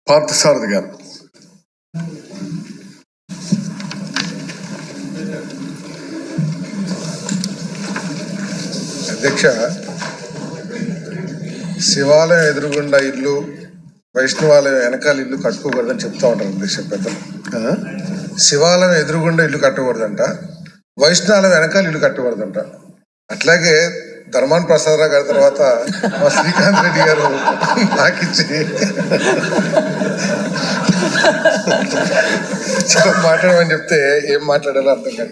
పార్థసారథి గారు అధ్యక్ష శివాలయం ఎదురుగుండా ఇల్లు వైష్ణవాలయం వెనకాల ఇల్లు కట్టుకోకూడదని చెప్తా ఉంటారు అధ్యక్ష పెద్దలు ఆ? శివాలయం ఎదురుగుండా ఇల్లు కట్టకూడదంట వైష్ణవాలయం వెనకాల ఇల్లు కట్టకూడదంట అట్లాగే ధర్మాన్ ప్రసాదరావు గారి తర్వాత మా శ్రీకాంత్ రెడ్డి గారు నాకిచ్చి చాలా మాట్లాడమని చెప్తే ఏం మాట్లాడాలో అర్థం కాదు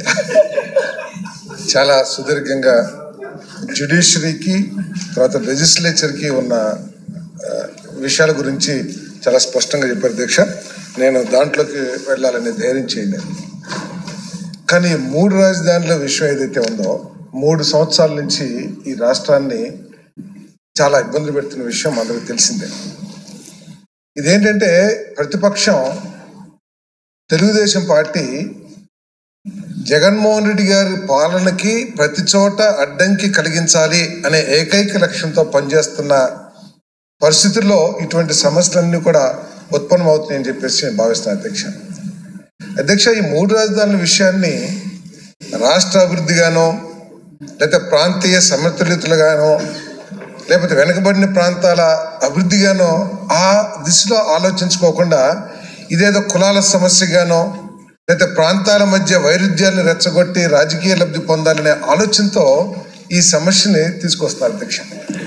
చాలా సుదీర్ఘంగా జ్యుడిషియరీకి తర్వాత లెజిస్లేచర్కి ఉన్న ఆ, విషయాల గురించి చాలా స్పష్టంగా చెప్పారు దీక్ష నేను దాంట్లోకి వెళ్ళాలనే ధైర్యం చేయలేదు కానీ మూడు రాజధానుల విషయం ఏదైతే ఉందో మూడు సంవత్సరాల నుంచి ఈ రాష్ట్రాన్ని చాలా ఇబ్బందులు పెడుతున్న విషయం అందరికీ తెలిసిందే ఇదేంటంటే ప్రతిపక్షం తెలుగుదేశం పార్టీ జగన్మోహన్ రెడ్డి గారి పాలనకి ప్రతి చోట అడ్డంకి కలిగించాలి అనే ఏకైక లక్ష్యంతో పనిచేస్తున్న పరిస్థితుల్లో ఇటువంటి సమస్యలన్నీ కూడా ఉత్పన్నమవుతున్నాయని చెప్పేసి నేను భావిస్తున్నాను అధ్యక్ష అధ్యక్ష ఈ మూడు రాజధానుల విషయాన్ని రాష్ట్ర అభివృద్ధిగానో లేకపోతే ప్రాంతీయ సమతుల్యతలుగానో లేకపోతే వెనుకబడిన ప్రాంతాల అభివృద్ధిగానో ఆ దిశలో ఆలోచించుకోకుండా ఇదేదో కులాల సమస్యగానో లేకపోతే ప్రాంతాల మధ్య వైరుధ్యాన్ని రెచ్చగొట్టి రాజకీయ లబ్ధి పొందాలనే ఆలోచనతో ఈ సమస్యని తీసుకొస్తారు అధ్యక్ష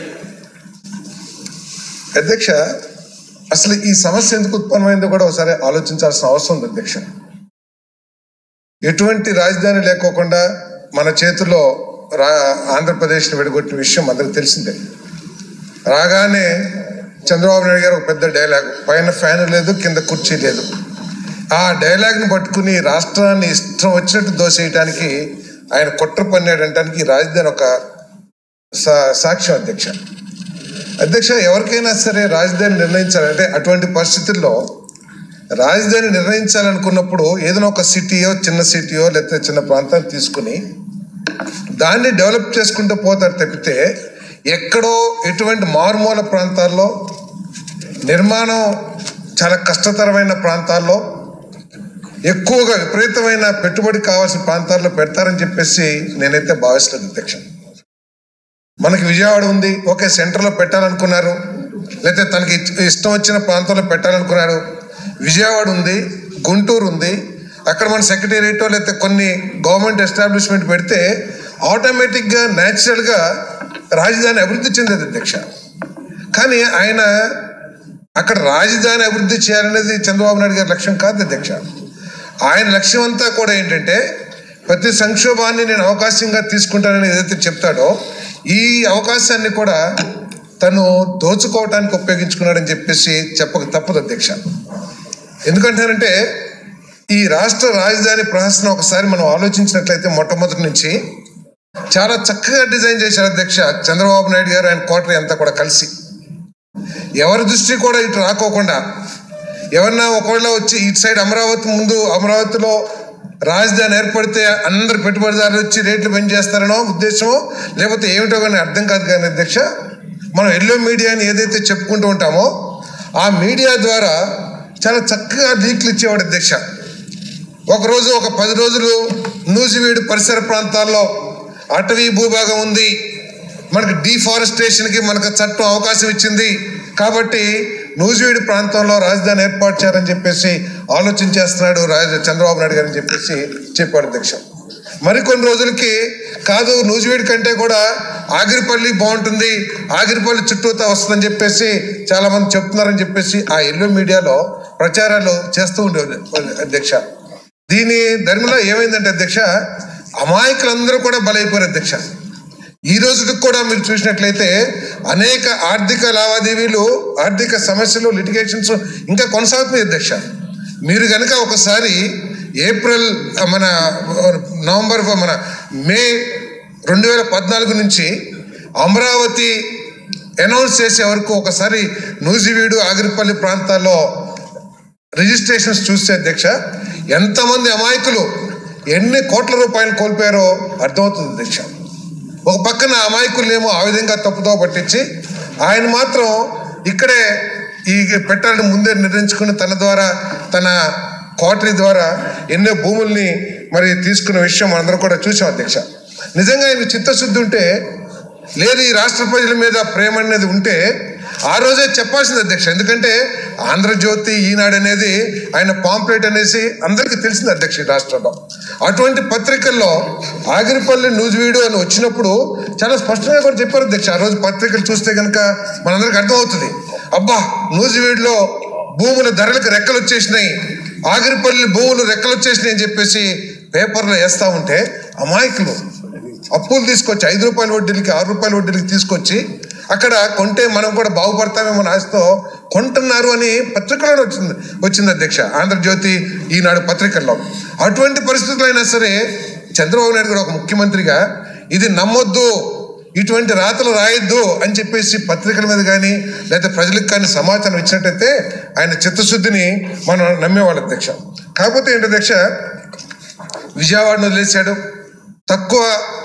అధ్యక్ష అసలు ఈ సమస్య ఎందుకు ఉత్పన్నమైందో కూడా ఒకసారి ఆలోచించాల్సిన అవసరం ఉంది అధ్యక్ష ఎటువంటి రాజధాని లేకోకుండా మన చేతుల్లో రా ఆంధ్రప్రదేశ్ని విడగొట్టిన విషయం అందరికి తెలిసిందే రాగానే చంద్రబాబు నాయుడు గారు ఒక పెద్ద డైలాగ్ పైన ఫ్యాన్ లేదు కింద కుర్చీ లేదు ఆ డైలాగ్ని పట్టుకుని రాష్ట్రాన్ని ఇష్టం వచ్చినట్టు దోసేయటానికి ఆయన కుట్ర పన్నాడంటానికి ఈ రాజధాని ఒక సా- సాక్ష్యం అధ్యక్ష అధ్యక్ష ఎవరికైనా సరే రాజధాని నిర్ణయించాలంటే అటువంటి పరిస్థితుల్లో రాజధాని నిర్ణయించాలనుకున్నప్పుడు ఏదైనా ఒక సిటీయో చిన్న సిటీయో లేకపోతే చిన్న ప్రాంతాన్ని తీసుకుని దాన్ని డెవలప్ చేసుకుంటూ పోతారు తప్పితే ఎక్కడో ఎటువంటి మారుమూల ప్రాంతాల్లో నిర్మాణం చాలా కష్టతరమైన ప్రాంతాల్లో ఎక్కువగా విపరీతమైన పెట్టుబడి కావాల్సిన ప్రాంతాల్లో పెడతారని చెప్పేసి నేనైతే భావిస్తలేదు అధ్యక్ష మనకి విజయవాడ ఉంది ఓకే సెంటర్లో పెట్టాలనుకున్నారు లేకపోతే తనకి ఇచ్- ఇష్టం వచ్చిన ప్రాంతంలో పెట్టాలనుకున్నాడు విజయవాడ ఉంది గుంటూరు ఉంది అక్కడ మన సెక్రటేరియట్ లేకపోతే కొన్ని గవర్నమెంట్ ఎస్టాబ్లిష్మెంట్ పెడితే ఆటోమేటిక్గా న్యాచురల్గా రాజధాని అభివృద్ధి చెందేది అధ్యక్ష కానీ ఆయన అక్కడ రాజధాని అభివృద్ధి చేయాలనేది చంద్రబాబు నాయుడు గారి లక్ష్యం కాదు అధ్యక్ష ఆయన లక్ష్యం అంతా కూడా ఏంటంటే ప్రతి సంక్షోభాన్ని నేను అవకాశంగా తీసుకుంటానని ఏదైతే చెప్తాడో ఈ అవకాశాన్ని కూడా తను దోచుకోవటానికి ఉపయోగించుకున్నాడని చెప్పేసి చెప్పక తప్పదు అధ్యక్ష ఎందుకంటానంటే ఈ రాష్ట్ర రాజధాని ప్రహసనం ఒకసారి మనం ఆలోచించినట్లయితే మొట్టమొదటి నుంచి చాలా చక్కగా డిజైన్ చేశారు అధ్యక్ష చంద్రబాబు నాయుడు గారు ఆయన కోటరీ అంతా కూడా కలిసి ఎవరి దృష్టి కూడా ఇటు రాకోకుండా ఎవరన్నా ఒకవేళ వచ్చి ఇటు సైడ్ అమరావతి ముందు అమరావతిలో రాజధాని ఏర్పడితే అందరు పెట్టుబడిదారులు వచ్చి రేట్లు పెంచేస్తారనో ఉద్దేశమో లేకపోతే ఏమిటో కానీ అర్థం కాదు కానీ అధ్యక్ష మనం ఎల్లో మీడియాని ఏదైతే చెప్పుకుంటూ ఉంటామో ఆ మీడియా ద్వారా చాలా చక్కగా లీక్లు ఇచ్చేవాడు అధ్యక్ష ఒకరోజు ఒక పది రోజులు నూజివీడు పరిసర ప్రాంతాల్లో అటవీ భూభాగం ఉంది మనకి డిఫారెస్టేషన్కి మనకు చట్టం అవకాశం ఇచ్చింది కాబట్టి నూజివీడు ప్రాంతంలో రాజధాని ఏర్పాటు చేయాలని చెప్పేసి ఆలోచన చేస్తున్నాడు రాజ చంద్రబాబు నాయుడు గారు అని చెప్పేసి చెప్పాడు అధ్యక్ష మరికొన్ని రోజులకి కాదు నూజివీడు కంటే కూడా ఆగిరిపల్లి బాగుంటుంది ఆగిరిపల్లి చుట్టూతా వస్తుందని చెప్పేసి చాలా మంది చెప్తున్నారని చెప్పేసి ఆ ఎల్లో మీడియాలో ప్రచారాలు చేస్తూ ఉండేవాళ్ళు అధ్యక్ష దీని ధర్మలో ఏమైందంటే అధ్యక్ష అమాయకులందరూ కూడా బలైపోయారు అధ్యక్ష ఈ రోజుకి కూడా మీరు చూసినట్లయితే అనేక ఆర్థిక లావాదేవీలు ఆర్థిక సమస్యలు లిటిగేషన్స్ ఇంకా కొనసాగుతున్నాయి అధ్యక్ష మీరు కనుక ఒకసారి ఏప్రిల్ మన నవంబర్ మన మే రెండు వేల పద్నాలుగు నుంచి అమరావతి అనౌన్స్ చేసే వరకు ఒకసారి నూజివీడు ఆగిరిపల్లి ప్రాంతాల్లో రిజిస్ట్రేషన్స్ చూస్తే అధ్యక్ష ఎంతమంది అమాయకులు ఎన్ని కోట్ల రూపాయలు కోల్పోయారో అర్థమవుతుంది అధ్యక్ష ఒక పక్కన అమాయకులనేమో ఆ విధంగా తప్పుతో పట్టించి ఆయన మాత్రం ఇక్కడే ఈ పెట్టాలని ముందే నిర్ణయించుకుని తన ద్వారా తన కోటరీ ద్వారా ఎన్నో భూముల్ని మరి తీసుకున్న విషయం మనందరం కూడా చూసాం అధ్యక్ష నిజంగా ఆయన చిత్తశుద్ధి ఉంటే లేదు ఈ రాష్ట్ర ప్రజల మీద ప్రేమ అనేది ఉంటే ఆ రోజే చెప్పాల్సింది అధ్యక్ష ఎందుకంటే ఆంధ్రజ్యోతి ఈనాడు అనేది ఆయన పాంప్లెట్ అనేసి అందరికీ తెలిసింది అధ్యక్ష ఈ రాష్ట్రంలో అటువంటి పత్రికల్లో ఆగిరిపల్లి న్యూస్ వీడియో అని వచ్చినప్పుడు చాలా స్పష్టంగా కూడా చెప్పారు అధ్యక్ష ఆ రోజు పత్రికలు చూస్తే కనుక మనందరికి అర్థమవుతుంది అబ్బా న్యూస్ వీడియోలో భూముల ధరలకు రెక్కలు వచ్చేసినాయి ఆగిరిపల్లి భూములు రెక్కలు వచ్చేసినాయి అని చెప్పేసి పేపర్లో వేస్తా ఉంటే అమాయకులు అప్పులు తీసుకొచ్చి ఐదు రూపాయల వడ్డీలకి ఆరు రూపాయల వడ్డీలకి తీసుకొచ్చి అక్కడ కొంటే మనం కూడా బాగుపడతామేమో ఆశతో కొంటున్నారు అని పత్రికల్లో వచ్చింది వచ్చింది అధ్యక్ష ఆంధ్రజ్యోతి ఈనాడు పత్రికల్లో అటువంటి పరిస్థితులు అయినా సరే చంద్రబాబు నాయుడు గారు ఒక ముఖ్యమంత్రిగా ఇది నమ్మొద్దు ఇటువంటి రాతలు రాయొద్దు అని చెప్పేసి పత్రికల మీద కానీ లేదా ప్రజలకు కానీ సమాచారం ఇచ్చినట్టయితే ఆయన చిత్తశుద్ధిని మనం నమ్మేవాళ్ళం అధ్యక్ష కాకపోతే ఏంటి అధ్యక్ష విజయవాడను వదిలేశాడు తక్కువ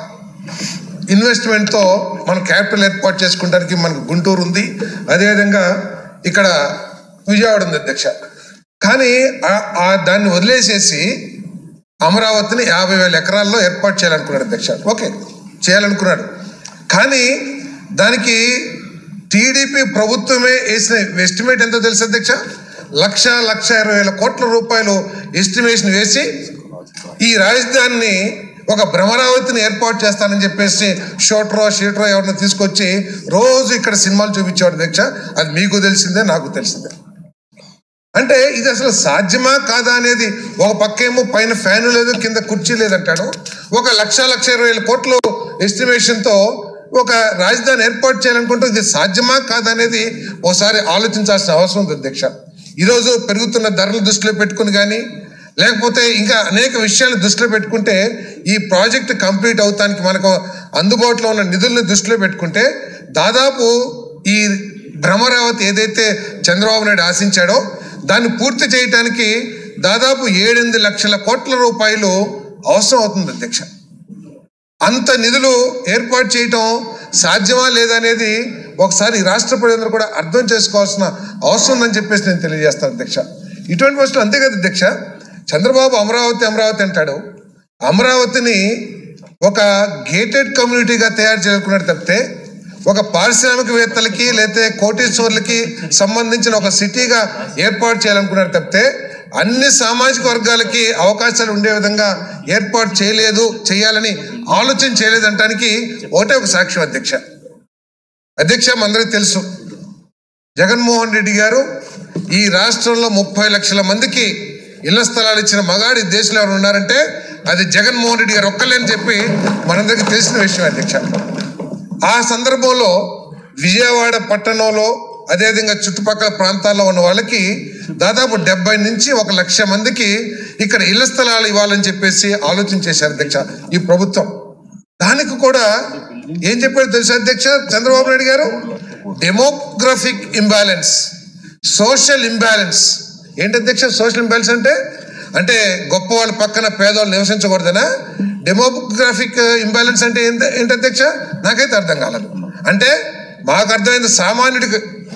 ఇన్వెస్ట్మెంట్తో మనం క్యాపిటల్ ఏర్పాటు చేసుకోవడానికి మనకు గుంటూరు ఉంది అదేవిధంగా ఇక్కడ విజయవాడ ఉంది అధ్యక్ష కానీ ఆ- ఆ దాన్ని వదిలేసేసి అమరావతిని యాభై వేల ఎకరాల్లో ఏర్పాటు చేయాలనుకున్నాడు అధ్యక్ష ఓకే చేయాలనుకున్నాడు కానీ దానికి టీడీపీ ప్రభుత్వమే వేసిన ఎస్టిమేట్ ఎంతో తెలుసు అధ్యక్ష లక్ష లక్ష ఇరవై వేల కోట్ల రూపాయలు ఎస్టిమేషన్ వేసి ఈ రాజధానిని ఒక భ్రమరావతిని ఏర్పాటు చేస్తానని చెప్పేసి షోట్రో షీట్రో ఎవరిని తీసుకొచ్చి రోజు ఇక్కడ సినిమాలు చూపించేవాడు అధ్యక్ష అది మీకు తెలిసిందే నాకు తెలిసిందే అంటే ఇది అసలు సాధ్యమా కాదా అనేది ఒక పక్కేమో పైన ఫ్యాన్ లేదు కింద కుర్చీ లేదంటాడు ఒక లక్ష లక్ష ఇరవై వేల కోట్లు ఎస్టిమేషన్తో ఒక రాజధాని ఏర్పాటు చేయాలనుకుంటే ఇది సాధ్యమా కాదా అనేది ఒకసారి ఆలోచించాల్సిన అవసరం ఉంది అధ్యక్ష ఈరోజు పెరుగుతున్న ధరలు దృష్టిలో పెట్టుకుని కానీ లేకపోతే ఇంకా అనేక విషయాలు దృష్టిలో పెట్టుకుంటే ఈ ప్రాజెక్ట్ కంప్లీట్ అవుతానికి మనకు అందుబాటులో ఉన్న నిధులను దృష్టిలో పెట్టుకుంటే దాదాపు ఈ భ్రమరావతి ఏదైతే చంద్రబాబు నాయుడు ఆశించాడో దాన్ని పూర్తి చేయడానికి దాదాపు ఏడెనిమిది లక్షల కోట్ల రూపాయలు అవసరం అవుతుంది అధ్యక్ష అంత నిధులు ఏర్పాటు చేయటం సాధ్యమా లేదా అనేది ఒకసారి ఈ రాష్ట్ర ప్రజలందరూ కూడా అర్థం చేసుకోవాల్సిన అవసరం ఉందని చెప్పేసి నేను తెలియజేస్తాను అధ్యక్ష ఇటువంటి పరిస్థితులు అంతే కదా అధ్యక్ష చంద్రబాబు అమరావతి అమరావతి అంటాడు అమరావతిని ఒక గేటెడ్ కమ్యూనిటీగా తయారు చేసుకున్నాడు తప్పితే ఒక పారిశ్రామికవేత్తలకి లేకపోతే కోటీశ్వర్లకి సంబంధించిన ఒక సిటీగా ఏర్పాటు చేయాలనుకున్నారు తప్పితే అన్ని సామాజిక వర్గాలకి అవకాశాలు ఉండే విధంగా ఏర్పాటు చేయలేదు చేయాలని ఆలోచన చేయలేదంటానికి ఒకటే ఒక సాక్ష్యం అధ్యక్ష అధ్యక్ష మనందరికీ తెలుసు జగన్మోహన్ రెడ్డి గారు ఈ రాష్ట్రంలో ముప్పై లక్షల మందికి ఇళ్ల స్థలాలు ఇచ్చిన మగాడి దేశంలో ఎవరు ఉన్నారంటే అది జగన్మోహన్ రెడ్డి గారు ఒక్కలేని చెప్పి మనందరికీ తెలిసిన విషయం అధ్యక్ష ఆ సందర్భంలో విజయవాడ పట్టణంలో అదేవిధంగా చుట్టుపక్కల ప్రాంతాల్లో ఉన్న వాళ్ళకి దాదాపు డెబ్బై నుంచి ఒక లక్ష మందికి ఇక్కడ ఇళ్ల స్థలాలు ఇవ్వాలని చెప్పేసి ఆలోచన చేశారు అధ్యక్ష ఈ ప్రభుత్వం దానికి కూడా ఏం చెప్పారు తెలుసా అధ్యక్ష చంద్రబాబు నాయుడు గారు డెమోగ్రఫిక్ ఇంబ్యాలెన్స్ సోషల్ ఇంబ్యాలెన్స్ ఏంటి అధ్యక్ష సోషల్ ఇంబ్యాలెన్స్ అంటే అంటే గొప్ప వాళ్ళ పక్కన పేదవాళ్ళు నివసించకూడదనా డెమోగ్రాఫిక్ ఇంబ్యాలెన్స్ అంటే ఏంటి ఏంటి అధ్యక్ష నాకైతే అర్థం కాలేదు అంటే మాకు అర్థమైంది సామాన్యుడికి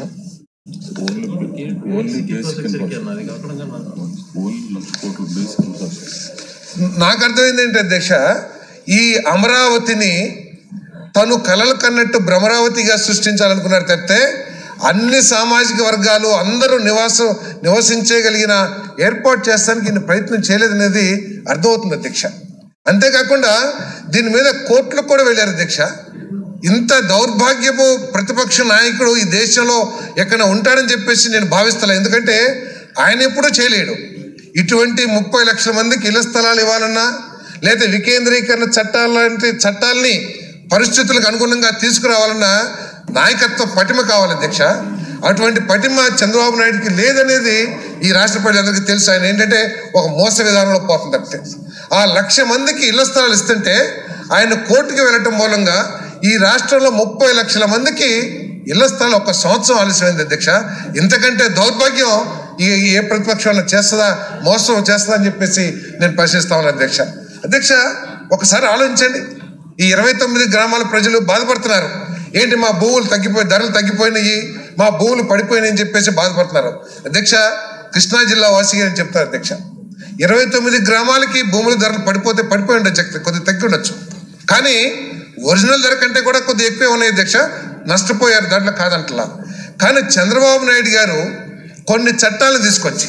ఓన్లీ బేసిక్ ఇన్ఫ్రాస్ట్రక్చర్ అది కాకుండా ఓన్లీ లక్ష కోట్ల బేసిక్ ఇన్ఫ్రాస్ట్రక్చర్ నాకు అర్థమైంది ఏంటి అధ్యక్ష ఈ అమరావతిని తను కలలు కన్నట్టు భ్రమరావతిగా సృష్టించాలనుకున్నారు తప్పితే అన్ని సామాజిక వర్గాలు అందరూ నివాసం నివసించగలిగిన ఏర్పాటు చేస్తానికి ఈయన ప్రయత్నం చేయలేదనేది అర్థమవుతుంది అధ్యక్ష అంతేకాకుండా దీని మీద కోర్టులకు కూడా వెళ్ళారు అధ్యక్ష ఇంత దౌర్భాగ్యపు ప్రతిపక్ష నాయకుడు ఈ దేశంలో ఎక్కడ ఉంటాడని చెప్పేసి నేను భావిస్తాను ఎందుకంటే ఆయన ఎప్పుడూ చేయలేడు ఇటువంటి ముప్పై లక్షల మందికి ఇళ్ల స్థలాలు ఇవ్వాలన్నా లేదా వికేంద్రీకరణ చట్టాల లాంటి చట్టాలని పరిస్థితులకు అనుగుణంగా తీసుకురావాలన్నా నాయకత్వ పటిమ కావాలి అధ్యక్ష అటువంటి పటిమ చంద్రబాబు నాయుడికి లేదనేది ఈ రాష్ట్ర ప్రజలందరికీ తెలుసు ఆయన ఏంటంటే ఒక మోస విధానంలో పోతుంది తప్పితే ఆ లక్ష మందికి ఇళ్ల స్థలాలు ఇస్తుంటే ఆయన కోర్టుకి వెళ్ళటం మూలంగా ఈ రాష్ట్రంలో ముప్పై లక్షల మందికి ఇళ్ల స్థలాలు ఒక సంవత్సరం ఆలస్యమైంది అధ్యక్ష ఇంతకంటే దౌర్భాగ్యం ఈ ఏ ప్రతిపక్షం చేస్తుందా మోసం చేస్తుందా అని చెప్పేసి నేను ప్రశ్నిస్తా ఉన్నాను అధ్యక్ష అధ్యక్ష ఒకసారి ఆలోచించండి ఈ ఇరవై తొమ్మిది గ్రామాల ప్రజలు బాధపడుతున్నారు ఏంటి మా భూములు తగ్గిపోయి ధరలు తగ్గిపోయినాయి మా భూములు పడిపోయినాయని చెప్పేసి బాధపడుతున్నారు అధ్యక్ష కృష్ణా జిల్లా వాసిగా అని చెప్తారు అధ్యక్ష ఇరవై తొమ్మిది గ్రామాలకి భూముల ధరలు పడిపోతే పడిపోయి ఉండొచ్చు కొద్దిగా తగ్గి ఉండొచ్చు కానీ ఒరిజినల్ ధర కంటే కూడా కొద్దిగా ఎక్కువే ఉన్నాయి అధ్యక్ష నష్టపోయారు దాంట్లో కాదంటలా కానీ చంద్రబాబు నాయుడు గారు కొన్ని చట్టాలను తీసుకొచ్చి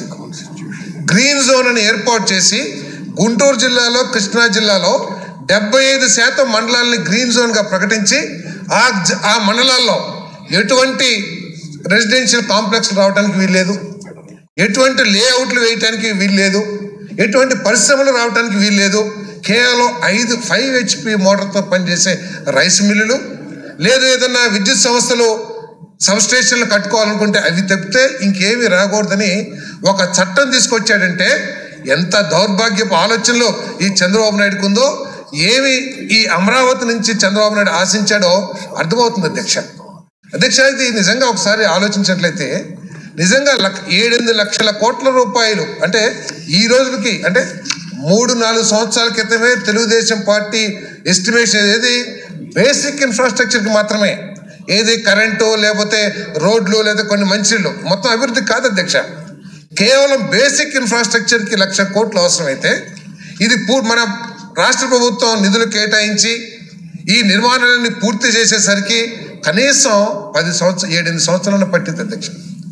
గ్రీన్ జోన్ అని ఏర్పాటు చేసి గుంటూరు జిల్లాలో కృష్ణా జిల్లాలో డెబ్బై ఐదు శాతం మండలాల్ని గ్రీన్ జోన్గా ప్రకటించి ఆ జ- ఆ మండలాల్లో ఎటువంటి రెసిడెన్షియల్ కాంప్లెక్స్ రావడానికి వీల్లేదు ఎటువంటి లేఅవుట్లు వేయటానికి వీల్లేదు ఎటువంటి పరిశ్రమలు రావడానికి వీల్లేదు కేవలం ఐదు ఫైవ్ హెచ్పి మోటార్తో పనిచేసే రైస్ మిల్లులు లేదు ఏదన్నా విద్యుత్ సంస్థలు సబ్స్టేషన్లు కట్టుకోవాలనుకుంటే అవి తప్పితే ఇంకేమీ రాకూడదని ఒక చట్టం తీసుకొచ్చాడంటే ఎంత దౌర్భాగ్యపు ఆలోచనలు ఈ చంద్రబాబు నాయుడుకు ఉందో ఏమి ఈ అమరావతి నుంచి చంద్రబాబు నాయుడు ఆశించాడో అర్థమవుతుంది అధ్యక్ష అధ్యక్ష ఇది నిజంగా ఒకసారి ఆలోచించినట్లయితే నిజంగా లక్ ఏడెనిమిది లక్షల కోట్ల రూపాయలు అంటే ఈ రోజుకి అంటే మూడు నాలుగు సంవత్సరాల క్రితమే తెలుగుదేశం పార్టీ ఎస్టిమేషన్ ఏది బేసిక్ ఇన్ఫ్రాస్ట్రక్చర్కి మాత్రమే ఏది కరెంటు లేకపోతే రోడ్లు లేదా కొన్ని మంచిళ్ళు మొత్తం అభివృద్ధి కాదు అధ్యక్ష కేవలం బేసిక్ ఇన్ఫ్రాస్ట్రక్చర్కి లక్ష కోట్లు అవసరమైతే ఇది పూ మన రాష్ట్ర ప్రభుత్వం నిధులు కేటాయించి ఈ నిర్మాణాలన్నీ పూర్తి చేసేసరికి కనీసం పది సంవత్సరం ఏడెనిమిది సంవత్సరాలను పట్టింది అధ్యక్ష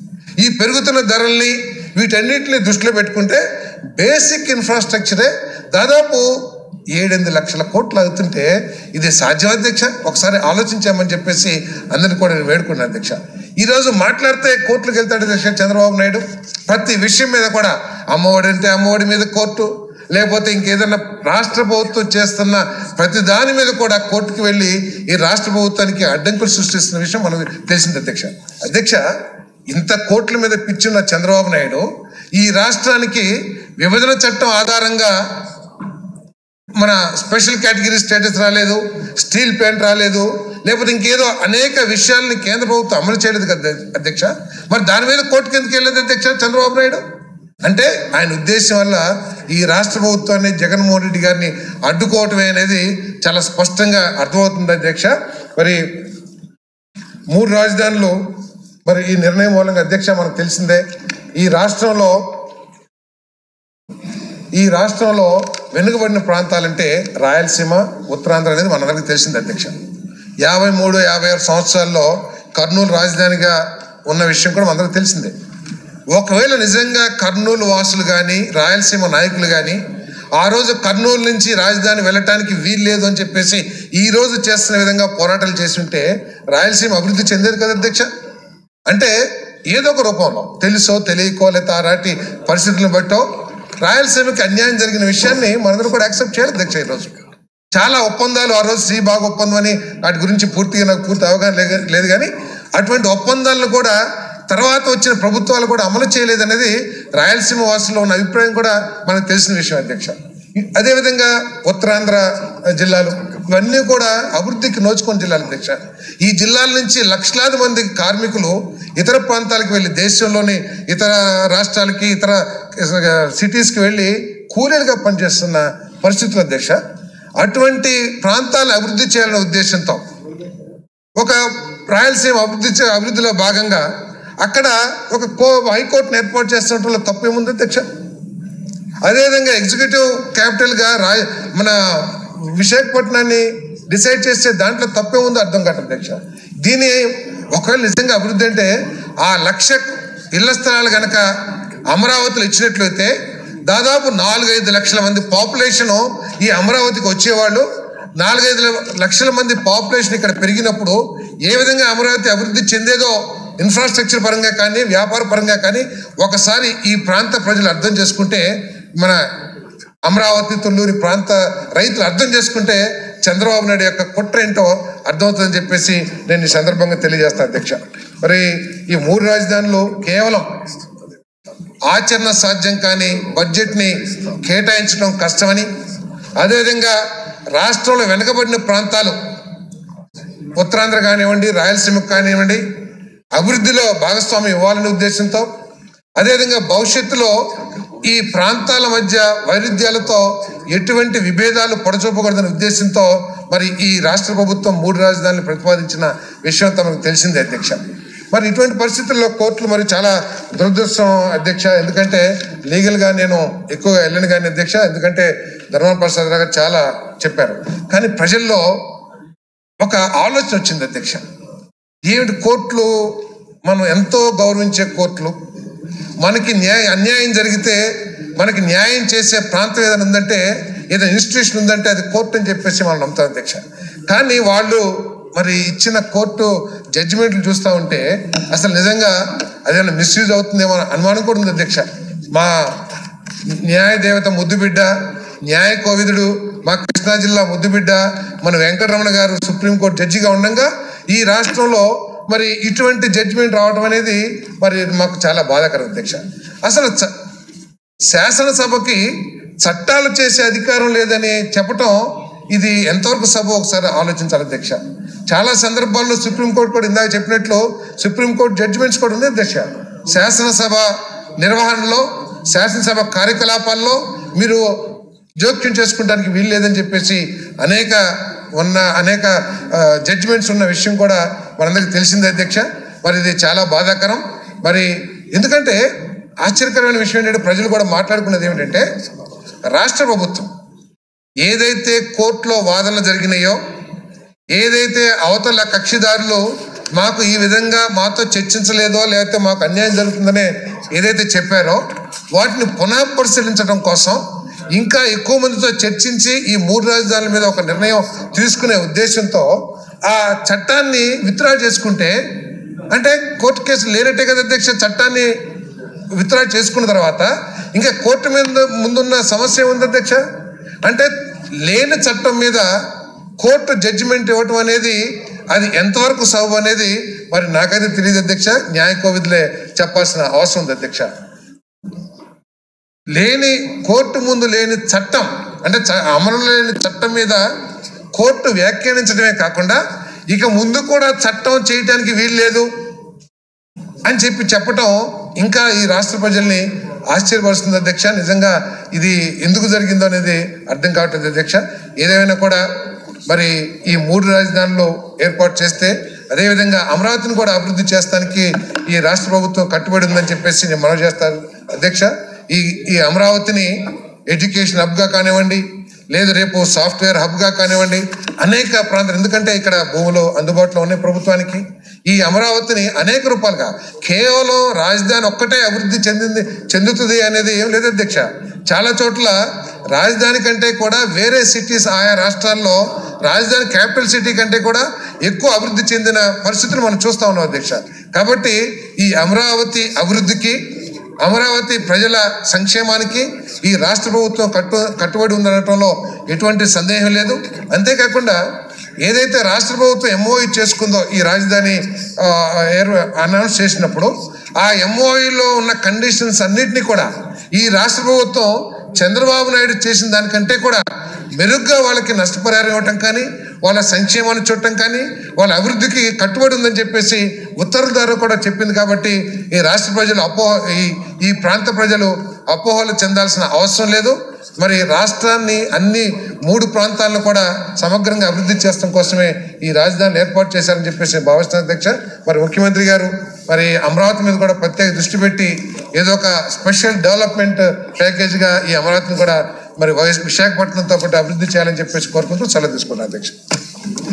ఈ పెరుగుతున్న ధరల్ని వీటన్నిటిని దృష్టిలో పెట్టుకుంటే బేసిక్ ఇన్ఫ్రాస్ట్రక్చరే దాదాపు ఏడెనిమిది లక్షల కోట్లు అవుతుంటే ఇది సాధ్యం అధ్యక్ష ఒకసారి ఆలోచించామని చెప్పేసి అందరిని కూడా నేను వేడుకున్నాను అధ్యక్ష ఈరోజు మాట్లాడితే కోర్టులకు వెళ్తాడు అధ్యక్ష చంద్రబాబు నాయుడు ప్రతి విషయం మీద కూడా అమ్మఒడి అంటే అమ్మఒడి మీద కోర్టు లేకపోతే ఇంకేదన్నా రాష్ట్ర ప్రభుత్వం చేస్తున్న ప్రతి దాని మీద కూడా కోర్టుకు వెళ్ళి ఈ రాష్ట్ర ప్రభుత్వానికి అడ్డంకులు సృష్టిస్తున్న విషయం మనకు తెలిసింది అధ్యక్ష అధ్యక్ష ఇంత కోట్ల మీద పిచ్చున్న చంద్రబాబు నాయుడు ఈ రాష్ట్రానికి విభజన చట్టం ఆధారంగా మన స్పెషల్ కేటగిరీ స్టేటస్ రాలేదు స్టీల్ ప్లాంట్ రాలేదు లేకపోతే ఇంకేదో అనేక విషయాల్ని కేంద్ర ప్రభుత్వం అమలు చేయలేదు కదా అధ్యక్ష మరి దాని మీద కోర్టుకి ఎందుకు వెళ్ళలేదు అధ్యక్ష చంద్రబాబు నాయుడు అంటే ఆయన ఉద్దేశం వల్ల ఈ రాష్ట్ర ప్రభుత్వాన్ని జగన్మోహన్ రెడ్డి గారిని అడ్డుకోవటమే అనేది చాలా స్పష్టంగా అర్థమవుతుంది అధ్యక్ష మరి మూడు రాజధానులు మరి ఈ నిర్ణయం మూలంగా అధ్యక్ష మనకు తెలిసిందే ఈ రాష్ట్రంలో ఈ రాష్ట్రంలో వెనుకబడిన ప్రాంతాలంటే రాయలసీమ ఉత్తరాంధ్ర అనేది మనందరికీ తెలిసింది అధ్యక్ష యాభై మూడు యాభై ఆరు సంవత్సరాల్లో కర్నూలు రాజధానిగా ఉన్న విషయం కూడా మనందరికీ తెలిసిందే ఒకవేళ నిజంగా కర్నూలు వాసులు కానీ రాయలసీమ నాయకులు కానీ ఆ రోజు కర్నూలు నుంచి రాజధాని వెళ్ళటానికి వీలు లేదు అని చెప్పేసి ఈ రోజు చేస్తున్న విధంగా పోరాటాలు చేసి ఉంటే రాయలసీమ అభివృద్ధి చెందేది కదా అధ్యక్ష అంటే ఏదో ఒక రూపంలో తెలుసో తెలియకో లేదా ఆరాటి పరిస్థితులను బట్టో రాయలసీమకి అన్యాయం జరిగిన విషయాన్ని మనందరూ కూడా యాక్సెప్ట్ చేయాలి అధ్యక్ష ఈరోజు చాలా ఒప్పందాలు ఆ రోజు శ్రీబాగ్ ఒప్పందం అని వాటి గురించి పూర్తిగా నాకు పూర్తి అవగాహన లే- లేదు కానీ అటువంటి ఒప్పందాలను కూడా తర్వాత వచ్చిన ప్రభుత్వాలు కూడా అమలు చేయలేదనేది రాయలసీమ వాసుల్లో ఉన్న అభిప్రాయం కూడా మనకు తెలిసిన విషయం అధ్యక్ష అదేవిధంగా ఉత్తరాంధ్ర జిల్లాలు ఇవన్నీ కూడా అభివృద్ధికి నోచుకున్న జిల్లాలు అధ్యక్ష ఈ జిల్లాల నుంచి లక్షలాది మంది కార్మికులు ఇతర ప్రాంతాలకు వెళ్ళి దేశంలోని ఇతర రాష్ట్రాలకి ఇతర సిటీస్కి వెళ్ళి కూలీలుగా పనిచేస్తున్న పరిస్థితులు అధ్యక్ష అటువంటి ప్రాంతాలను అభివృద్ధి చేయాలనే ఉద్దేశంతో ఒక రాయలసీమ అభివృద్ధి చే- అభివృద్ధిలో భాగంగా అక్కడ ఒక కో హైకోర్టును ఏర్పాటు చేస్తున్నట్లో తప్పు ఏముంది అధ్యక్ష అదేవిధంగా ఎగ్జిక్యూటివ్ క్యాపిటల్గా రాయ మన విశాఖపట్నాన్ని డిసైడ్ చేస్తే దాంట్లో తప్పే ఉందో అర్థం కాదు అధ్యక్ష దీని ఒకవేళ నిజంగా అభివృద్ధి అంటే ఆ లక్ష ఇళ్ల స్థలాలు కనుక అమరావతిలో ఇచ్చినట్లయితే దాదాపు నాలుగైదు లక్షల మంది పాపులేషన్ ఈ అమరావతికి వచ్చేవాళ్ళు నాలుగైదు లక్షల మంది పాపులేషన్ ఇక్కడ పెరిగినప్పుడు ఏ విధంగా అమరావతి అభివృద్ధి చెందేదో ఇన్ఫ్రాస్ట్రక్చర్ పరంగా కానీ వ్యాపార పరంగా కానీ ఒకసారి ఈ ప్రాంత ప్రజలు అర్థం చేసుకుంటే మన అమరావతి తొల్లూరి ప్రాంత రైతులు అర్థం చేసుకుంటే చంద్రబాబు నాయుడు యొక్క కుట్ర ఏంటో అర్థమవుతుందని చెప్పేసి నేను ఈ సందర్భంగా తెలియజేస్తాను అధ్యక్ష మరి ఈ మూడు రాజధానులు కేవలం ఆచరణ సాధ్యం కాని బడ్జెట్ని కేటాయించడం కష్టమని అదేవిధంగా రాష్ట్రంలో వెనుకబడిన ప్రాంతాలు ఉత్తరాంధ్ర కానివ్వండి రాయలసీమకు కానివ్వండి అభివృద్ధిలో భాగస్వామ్యం ఇవ్వాలనే ఉద్దేశంతో అదేవిధంగా భవిష్యత్తులో ఈ ప్రాంతాల మధ్య వైరుధ్యాలతో ఎటువంటి విభేదాలు పొడచూపకూడదనే ఉద్దేశంతో మరి ఈ రాష్ట్ర ప్రభుత్వం మూడు రాజధానులు ప్రతిపాదించిన విషయం తమకు తెలిసిందే అధ్యక్ష మరి ఇటువంటి పరిస్థితుల్లో కోర్టులు మరి చాలా దురదృష్టం అధ్యక్ష ఎందుకంటే లీగల్గా నేను ఎక్కువగా వెళ్ళను కానీ అధ్యక్ష ఎందుకంటే ధర్మా ప్రసాద్ రావు గారు చాలా చెప్పారు కానీ ప్రజల్లో ఒక ఆలోచన వచ్చింది అధ్యక్ష ఏమిటి కోర్టులు మనం ఎంతో గౌరవించే కోర్టులు మనకి న్యాయ అన్యాయం జరిగితే మనకి న్యాయం చేసే ప్రాంతం ఏదైనా ఉందంటే ఏదైనా ఇన్స్టిట్యూషన్ ఉందంటే అది కోర్టు అని చెప్పేసి మనం నమ్ముతాం అధ్యక్ష కానీ వాళ్ళు మరి ఇచ్చిన కోర్టు జడ్జిమెంట్లు చూస్తూ ఉంటే అసలు నిజంగా అదేమైనా మిస్యూజ్ అవుతుందేమో అనే అనుమానం కూడా ఉంది అధ్యక్ష మా న్యాయ దేవత ముద్దుబిడ్డ న్యాయ కోవిదుడు మా కృష్ణా జిల్లా ముద్దుబిడ్డ మన వెంకటరమణ గారు సుప్రీంకోర్టు జడ్జిగా ఉండగా ఈ రాష్ట్రంలో మరి ఇటువంటి జడ్జిమెంట్ రావడం అనేది మరి మాకు చాలా బాధాకరం అధ్యక్ష అసలు చ- శాసనసభకి చట్టాలు చేసే అధికారం లేదని చెప్పటం ఇది ఎంతవరకు సభ ఒకసారి ఆలోచించాలి అధ్యక్ష చాలా సందర్భాల్లో సుప్రీంకోర్టు కూడా ఇందాక చెప్పినట్లు సుప్రీంకోర్టు జడ్జిమెంట్స్ కూడా ఉంది అధ్యక్ష శాసనసభ నిర్వహణలో శాసనసభ కార్యకలాపాల్లో మీరు జోక్యం చేసుకోవడానికి వీలు లేదని చెప్పేసి అనేక ఉన్న అనేక జడ్జిమెంట్స్ ఉన్న విషయం కూడా మనందరికీ తెలిసిందే అధ్యక్ష మరి ఇది చాలా బాధాకరం మరి ఎందుకంటే ఆశ్చర్యకరమైన విషయం ఏంటంటే ప్రజలు కూడా మాట్లాడుకున్నది ఏమిటంటే రాష్ట్ర ప్రభుత్వం ఏదైతే కోర్టులో వాదనలు జరిగినాయో ఏదైతే అవతల కక్షిదారులు మాకు ఈ విధంగా మాతో చర్చించలేదో లేకపోతే మాకు అన్యాయం జరుగుతుందనే ఏదైతే చెప్పారో వాటిని పునః పరిశీలించడం కోసం ఇంకా ఎక్కువ మందితో చర్చించి ఈ మూడు రాజధానుల మీద ఒక నిర్ణయం తీసుకునే ఉద్దేశంతో ఆ చట్టాన్ని విత్డ్రా చేసుకుంటే అంటే కోర్టు కేసు లేనట్టే కదా అధ్యక్ష చట్టాన్ని విత్డ్రా చేసుకున్న తర్వాత ఇంకా కోర్టు మీద ముందున్న సమస్య ఉంది అధ్యక్ష అంటే లేని చట్టం మీద కోర్టు జడ్జిమెంట్ ఇవ్వటం అనేది అది ఎంతవరకు సబబు అనేది మరి నాకైతే తెలియదు అధ్యక్ష న్యాయ కోవిధులే చెప్పాల్సిన అవసరం ఉంది అధ్యక్ష లేని కోర్టు ముందు లేని చట్టం అంటే చ- అమలు లేని చట్టం మీద కోర్టు వ్యాఖ్యానించడమే కాకుండా ఇక ముందు కూడా చట్టం చేయటానికి వీలు లేదు అని చెప్పి చెప్పటం ఇంకా ఈ రాష్ట్ర ప్రజల్ని ఆశ్చర్యపరుస్తుంది అధ్యక్ష నిజంగా ఇది ఎందుకు జరిగిందో అనేది అర్థం కావట్లేదు అధ్యక్ష ఏదేమైనా కూడా మరి ఈ మూడు రాజధానులు ఏర్పాటు చేస్తే అదేవిధంగా అమరావతిని కూడా అభివృద్ధి చేస్తానికి ఈ రాష్ట్ర ప్రభుత్వం కట్టుబడి ఉందని చెప్పేసి నేను మనవి చేస్తాను అధ్యక్ష ఈ ఈ అమరావతిని ఎడ్యుకేషన్ హబ్గా కానివ్వండి లేదు రేపు సాఫ్ట్వేర్ హబ్గా కానివ్వండి అనేక ప్రాంతాలు ఎందుకంటే ఇక్కడ భూములు అందుబాటులో ఉన్నాయి ప్రభుత్వానికి ఈ అమరావతిని అనేక రూపాలుగా కేవలం రాజధాని ఒక్కటే అభివృద్ధి చెందింది చెందుతుంది అనేది ఏం లేదు అధ్యక్ష చాలా చోట్ల రాజధాని కంటే కూడా వేరే సిటీస్ ఆయా రాష్ట్రాల్లో రాజధాని క్యాపిటల్ సిటీ కంటే కూడా ఎక్కువ అభివృద్ధి చెందిన పరిస్థితులు మనం చూస్తా ఉన్నాం అధ్యక్ష కాబట్టి ఈ అమరావతి అభివృద్ధికి అమరావతి ప్రజల సంక్షేమానికి ఈ రాష్ట్ర ప్రభుత్వం కట్టు కట్టుబడి ఉందనటంలో ఎటువంటి సందేహం లేదు అంతేకాకుండా ఏదైతే రాష్ట్ర ప్రభుత్వం ఎంఓఈ చేసుకుందో ఈ రాజధాని ఆ, ఏర్ అనౌన్స్ చేసినప్పుడు ఆ ఎంఓఈలో ఉన్న కండిషన్స్ అన్నిటినీ కూడా ఈ రాష్ట్ర ప్రభుత్వం చంద్రబాబు నాయుడు చేసిన దానికంటే కూడా మెరుగ్గా వాళ్ళకి నష్టపరిహారం ఇవ్వటం కానీ వాళ్ళ సంక్షేమాన్ని చూడటం కానీ వాళ్ళ అభివృద్ధికి కట్టుబడి ఉందని చెప్పేసి ఉత్తర్వుల ద్వారా కూడా చెప్పింది కాబట్టి ఈ రాష్ట్ర ప్రజలు అపోహ ఈ ఈ ప్రాంత ప్రజలు అపోహలు చెందాల్సిన అవసరం లేదు మరి రాష్ట్రాన్ని అన్ని మూడు ప్రాంతాలను కూడా సమగ్రంగా అభివృద్ధి చేస్తాం కోసమే ఈ రాజధానిని ఏర్పాటు చేశారని చెప్పేసి నేను భావిస్తున్నాను అధ్యక్ష మరి ముఖ్యమంత్రి గారు మరి అమరావతి మీద కూడా ప్రత్యేక దృష్టి పెట్టి ఏదో ఒక స్పెషల్ డెవలప్మెంట్ ప్యాకేజ్గా ఈ అమరావతిని కూడా మరి వైఎస్ విశాఖపట్నంతో పాటు అభివృద్ధి చేయాలని చెప్పేసి కోరుకుంటూ సెలవు తీసుకున్నాను అధ్యక్ష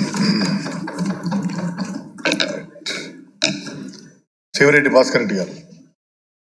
శివరెడ్డి భాస్కర్ రెడ్డి గారు